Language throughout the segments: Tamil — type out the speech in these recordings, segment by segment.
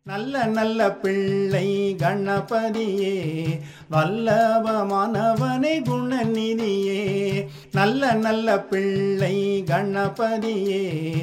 நல்ல நல்ல பிள்ளை கணபதியே வல்லபமானவனே குணநிதியே நல்ல நல்ல பிள்ளை கணபதியே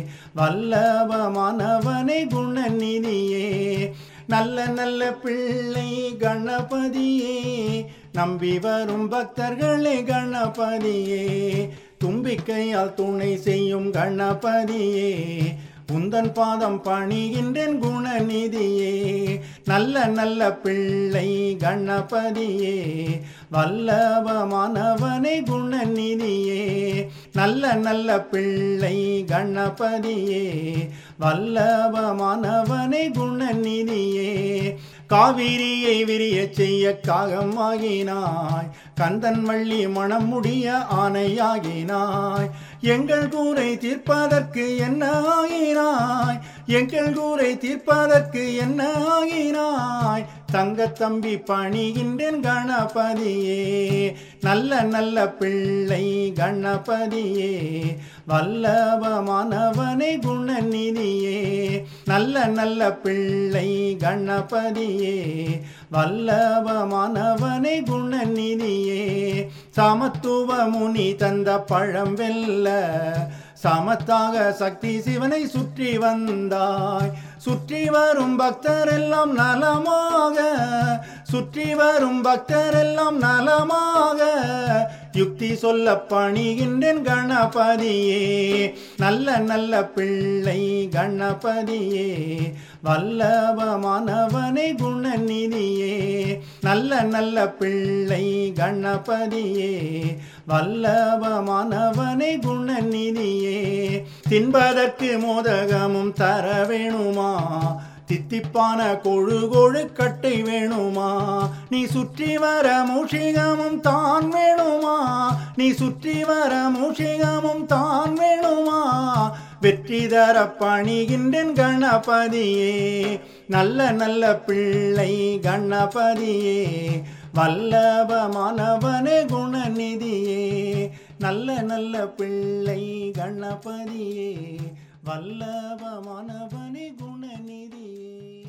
வல்லபமானவனே குணநிதியே நல்ல நல்ல பிள்ளை கணபதியே நம்பி வரும் பக்தர்களே கணபதியே தும்பிக்கையால் துணை செய்யும் கணபதியே உந்தன் பாதம் பணிகின்றேன் குணநிதியே நல்ல நல்ல பிள்ளை கணபதியே வல்லபமானவனே குணநிதியே நல்ல நல்ல பிள்ளை கணபதியே வல்லபமானவனே குணநிதியே காவிரியை விரிய செய்ய காகமாகினாய் கந்தன் வள்ளி மனம் முடிய ஆணையாகினாய் எங்கள் கூரை தீர்ப்பதற்கு என்ன ஆகினாய் எங்கள் கூரை தீர்ப்பதற்கு என்ன ஆகினாய் தங்க தம்பி பணிகின்றேன் கணபதியே நல்ல நல்ல பிள்ளை கணபதியே வல்லபமானவனே குணநிதியே நல்ல நல்ல பிள்ளை கணபதியே வல்லபமானவனே குணநிதியே சமத்துவ முனி தந்த பழம் வெல்ல சமத்தாக சக்தி சிவனை சுற்றி வந்தாய் சுற்றி வரும் பக்தரெல்லாம் நலமாக சுற்றி வரும் பக்தரெல்லாம் நலமாக யுக்தி சொல்ல பணிகின்றேன் கணபதியே நல்ல நல்ல பிள்ளை கணபதியே வல்லபமானவனே குணநிதியே நல்ல நல்ல பிள்ளை கணபதியே வல்லபமானவனே குணநிதியே தின்பதற்கு மோதகமும் தர வேணுமா தித்திப்பான கொழு கொழு கட்டை வேணுமா நீ சுற்றி வர மூஷிகமும் தான் வேணுமா நீ சுற்றி வர மூஷிகமும் தான் வேணுமா வெற்றி தர பணிகின்றேன் கணபதியே நல்ல நல்ல பிள்ளை கணபதியே வல்லபமானவனே குணநிதியே நல்ல நல்ல பிள்ளை கணபதியே வல்லபமானவனே குணநிதியே